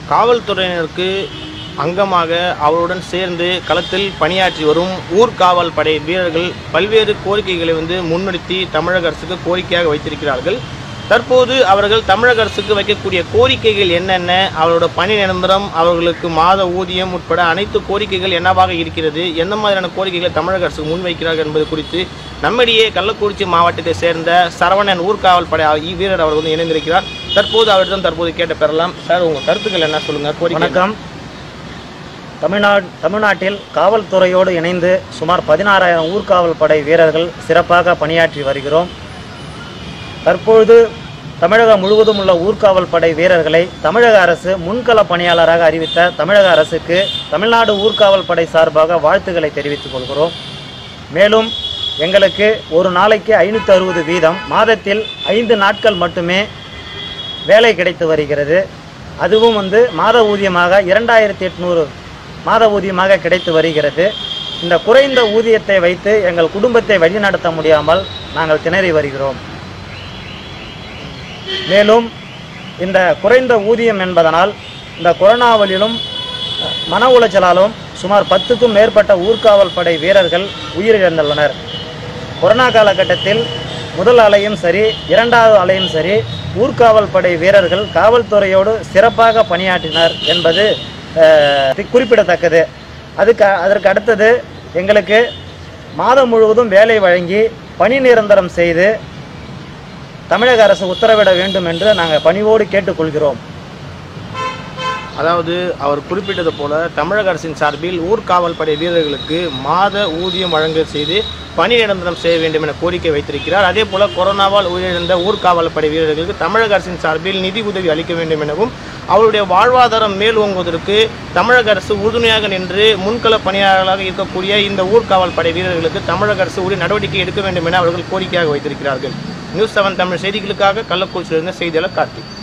காவல்துறையினருக்கு அங்கமாக அவருடன் சேர்ந்து களத்தில் பணியாற்றி வரும் ஊர்காவல் படை வீரர்கள் பல்வேறு கோரிக்கைகளை வந்து முன்னிறுத்தி தமிழக அரசுக்கு கோரிக்கையாக வைத்திருக்கிறார்கள் தற்போது அவர்கள் தமிழக அரசுக்கு வைக்கக்கூடிய கோரிக்கைகள் என்னென்ன அவரோட பணி நிரந்தரம் அவர்களுக்கு மாத ஊதியம் உட்பட அனைத்து கோரிக்கைகள் என்னவாக இருக்கிறது எந்த மாதிரியான கோரிக்கைகளை தமிழக அரசு முன்வைக்கிறார்கள் என்பது குறித்து நம்மிடையே கள்ளக்குறிச்சி மாவட்டத்தை சேர்ந்த சரவணன் ஊர்காவல் படை வீரர் அவர் வந்து இணைந்திருக்கிறார் தற்போது அவரிடம் தற்போது கேட்டு பெறலாம் சார் உங்கள் கருத்துக்கள் என்ன சொல்லுங்க கோரிக்கை வணக்கம் தமிழ்நாடு தமிழ்நாட்டில் காவல்துறையோடு இணைந்து சுமார் பதினாறாயிரம் ஊர்காவல் படை வீரர்கள் சிறப்பாக பணியாற்றி வருகிறோம் தற்பொழுது தமிழகம் முழுவதும் உள்ள ஊர்காவல் படை வீரர்களை தமிழக அரசு முன்கள பணியாளராக அறிவித்த தமிழக அரசுக்கு தமிழ்நாடு ஊர்காவல் படை சார்பாக வாழ்த்துக்களை தெரிவித்துக் கொள்கிறோம் மேலும் எங்களுக்கு ஒரு நாளைக்கு ஐநூற்றி அறுபது வீதம் மாதத்தில் ஐந்து நாட்கள் மட்டுமே வேலை கிடைத்து வருகிறது அதுவும் வந்து மாத ஊதியமாக இரண்டாயிரத்தி எட்நூறு மாத ஊதியமாக கிடைத்து வருகிறது இந்த குறைந்த ஊதியத்தை வைத்து எங்கள் குடும்பத்தை வழிநடத்த முடியாமல் நாங்கள் திணறி வருகிறோம் மேலும் இந்த குறைந்த ஊதியம் என்பதனால் இந்த கொரோனாவிலும் அஹ், மன உளைச்சலாலும் சுமார் பத்துக்கும் மேற்பட்ட ஊர்காவல் படை வீரர்கள் உயிரிழந்துள்ளனர் கொரோனா காலகட்டத்தில் முதல் அலையும் சரி இரண்டாவது அலையும் சரி ஊர்காவல் படை வீரர்கள் காவல்துறையோடு சிறப்பாக பணியாற்றினர் என்பது அஹ், தி- குறிப்பிடத்தக்கது அதுக்கு அதற்கு அடுத்தது எங்களுக்கு மாதம் முழுவதும் வேலை வழங்கி பணி நிரந்தரம் செய்து தமிழக அரசு உத்தரவிட வேண்டும் என்று நாங்கள் பணிவோடு கேட்டுக்கொள்கிறோம் அதாவது அவர் குறிப்பிட்டது போல தமிழக அரசின் சார்பில் ஊர்காவல் படை வீரர்களுக்கு மாத ஊதியம் வழங்க செய்து பணி நிரந்தரம் செய்ய வேண்டும் என கோரிக்கை வைத்திருக்கிறார் அதே போல கொரோனாவால் உயிரிழந்த ஊர்காவல் படை வீரர்களுக்கு தமிழக அரசின் சார்பில் நிதி உதவி அளிக்க வேண்டும் எனவும் அவருடைய வாழ்வாதாரம் மேலோங்குவதற்கு தமிழக அரசு உறுதுணையாக நின்று முன்கள பணியாளர்களாக இருக்கக்கூடிய இந்த ஊர்காவல் படை வீரர்களுக்கு தமிழக அரசு உரிய நடவடிக்கை எடுக்க வேண்டும் என அவர்கள் கோரிக்கையாக வைத்திருக்கிறார்கள் நியூஸ் செவன் தமிழ் செய்திகளுக்காக கள்ளக்குறிச்சியிலிருந்து செய்தியாளர் கார்த்திக்